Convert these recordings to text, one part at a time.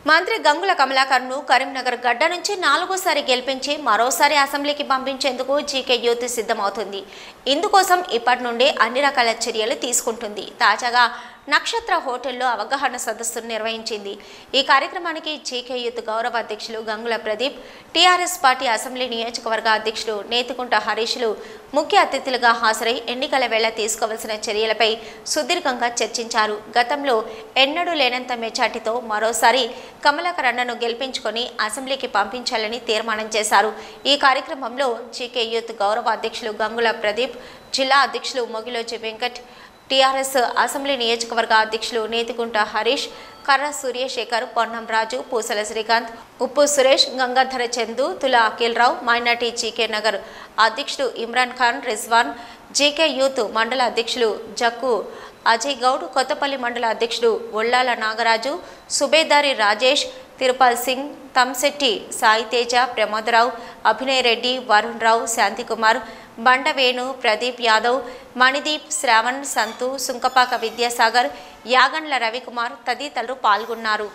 మంత్రి గంగుల కమలాకర్ను కరీంనగర్ గడ్డ నుంచి నాలుగోసారి గెలిపించి మరోసారి అసెంబ్లీకి పంపించేందుకు జీకే యూత్ సిద్ధమవుతుంది ఇందుకోసం ఇప్పటి నుండే అన్ని రకాల చర్యలు తీసుకుంటుంది తాజాగా నక్షత్ర హోటల్లో అవగాహన సదస్సును నిర్వహించింది ఈ కార్యక్రమానికి జీకే యూత్ గౌరవ అధ్యక్షులు గంగుల ప్రదీప్ టీఆర్ఎస్ పార్టీ అసెంబ్లీ నియోజకవర్గ అధ్యక్షులు నేతికుంట హరీష్లు ముఖ్య అతిథులుగా హాజరై ఎన్నికల వేళ తీసుకోవాల్సిన చర్యలపై సుదీర్ఘంగా చర్చించారు గతంలో ఎన్నడూ లేనంత మెజార్టీతో మరోసారి కమలాకర్ అన్నను గెలిపించుకొని అసెంబ్లీకి పంపించాలని తీర్మానం చేశారు ఈ కార్యక్రమంలో జీకే యూత్ గౌరవ అధ్యక్షులు గంగుల ప్రదీప్ జిల్లా అధ్యక్షులు మొగిలోజి వెంకట్ టీఆర్ఎస్ అసెంబ్లీ నియోజకవర్గ అధ్యక్షులు నేతికుంట హరీష్ కర్ర సూర్యశేఖర్ పొన్నం రాజు పూసల శ్రీకాంత్ ఉప్పు సురేష్ గంగాధర చందు తుల అఖిల్ రావు మైనార్టీ జీకే నగర్ అధ్యక్షుడు ఇమ్రాన్ ఖాన్ రిజ్వాన్ జీకే యూత్ మండల అధ్యక్షులు జక్కు అజయ్ గౌడ్ కొత్తపల్లి మండల అధ్యక్షుడు ఒళ్ళాల నాగరాజు సుబేదారి రాజేష్ తిరుపాల్ సింగ్ తమ్శెట్టి సాయి తేజ ప్రమోదరావు అభినయ్ రెడ్డి వరుణ్ రావు శాంతికుమార్ బండవేణు ప్రదీప్ యాదవ్ మణిదీప్ శ్రావణ్ సంతు సుంకపాక విద్యాసాగర్ యాగండ్ల రవికుమార్ తదితరులు పాల్గొన్నారు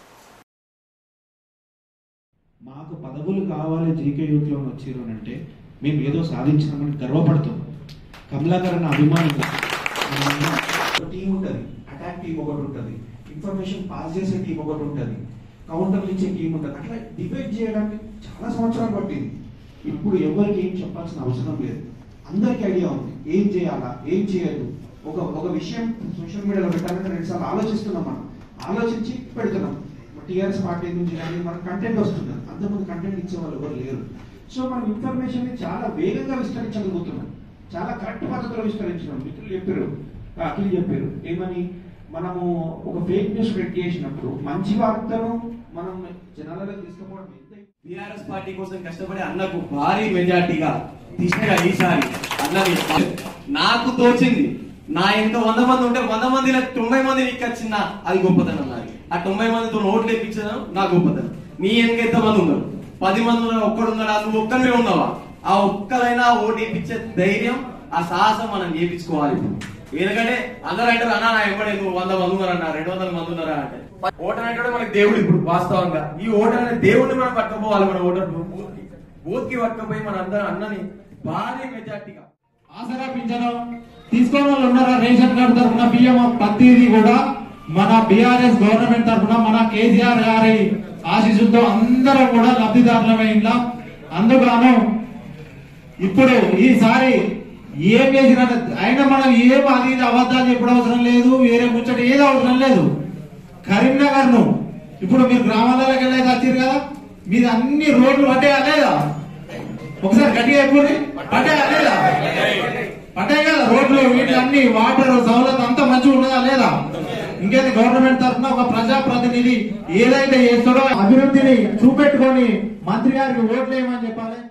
మాకు పదవులు కావాలి జీకే యూత్లో వచ్చారు అని అంటే మేము ఏదో సాధించినామని గర్వపడతాం కమలాకరణ అభిమానంగా ఒక టీం ఉంటుంది అటాక్ టీం ఒకటి ఉంటుంది ఇన్ఫర్మేషన్ పాస్ చేసే టీం ఒకటి ఉంటుంది కౌంటర్లు ఇచ్చే టీం ఉంటుంది అట్లా డిబేట్ చేయడానికి చాలా సంవత్సరాలు పట్టింది ఇప్పుడు ఎవరికి ఏం చెప్పాల్సిన అవసరం లేదు అందరికీ ఐడియా ఉంది ఏం చేయాలా ఏం చేయదు ఒక ఒక విషయం సోషల్ మీడియాలో పెట్టాలంటే రెండుసార్లు ఆలోచిస్తున్నాం మనం ఆలోచించి పెడుతున్నాం టీఆర్ఎస్ పార్టీ నుంచి కానీ మనకు కంటెంట్ వస్తుంది అంతకుముందు కంటెంట్ ఇచ్చే వాళ్ళు ఎవరు లేరు సో మనం ఇన్ఫర్మేషన్ ని చాలా వేగంగా విస్తరించగలుగుతున్నాం చాలా కరెక్ట్ పద్ధతిలో విస్తరించినాం మిత్రులు చెప్పారు అఖిల్ చెప్పారు ఏమని మనము ఒక ఫేక్ న్యూస్ స్ప్రెడ్ చేసినప్పుడు మంచి వార్తను మనం జనాలలో తీసుకుపోవడం ఎంత బీఆర్ఎస్ పార్టీ కోసం కష్టపడే అన్నకు భారీ మెజార్టీగా తీసినగా ఈసారి అన్నని నాకు తోచింది నా ఎంత వంద మంది ఉంటే వంద మందిలో తొంభై మందిని ఇక్కచ్చిన అది గొప్పతనం నాది ఆ తొంభై మందితో ఓట్లు వేయించడం నా గొప్పతనం నీ వెనక ఎంత మంది ఉన్నారు పది మంది ఉన్నారు ఒక్కడు ఉన్నాడా నువ్వు ఒక్కరివే ఉన్నావా ఆ ఒక్కరైనా ఓటు వేయించే ధైర్యం ఆ సాహసం మనం చేయించుకోవాలి ఇప్పుడు ఎందుకంటే అందరూ అంటారు అన్నా నా ఎంబడే నువ్వు వంద మంది ఉన్నారన్నా రెండు వందల మంది ఉన్నారా అంటే ఓటర్ అంటే మనకి దేవుడు ఇప్పుడు వాస్తవంగా ఈ ఓటర్ అనే దేవుడిని మనం పట్టుకుపోవాలి మన ఓటర్ బూత్కి బూత్కి పట్టుకుపోయి మన అందరం అన్నని భారీ మెజార్టీగా ఆసరా పింఛను తీసుకున్న వాళ్ళు ఉన్నారా రేషన్ కార్డు తరఫున బియ్యం ప్రతిదీ కూడా మన బీఆర్ఎస్ గవర్నమెంట్ తరఫున మన కేసీఆర్ గారి ఆశీస్సులతో అందరం కూడా లబ్ధిదారులమే ఇంట్లో అందుగాను ఇప్పుడు ఈసారి ఏం చేసిన అయినా మనం ఏం అది ఇది అబద్ధాలు చెప్పడం అవసరం లేదు వేరే ముచ్చట ఏది అవసరం లేదు కరీంనగర్ ను ఇప్పుడు మీరు గ్రామాలలోకి వెళ్ళేది వచ్చారు కదా మీది అన్ని రోడ్లు పడ్డాయా లేదా ఒకసారి గట్టిగా చెప్పుర్రి పడ్డాయా లేదా పడ్డాయి కదా రోడ్లు వీటి అన్ని వాటర్ సౌలత్ అంతా మంచిగా ఉన్నదా లేదా ఇంకేది గవర్నమెంట్ తరఫున ఒక ప్రజా ప్రతినిధి ఏదైతే చేస్తాడో అభివృద్ధిని చూపెట్టుకొని మంత్రి గారికి ఓట్లు వేయమని చెప్పాలి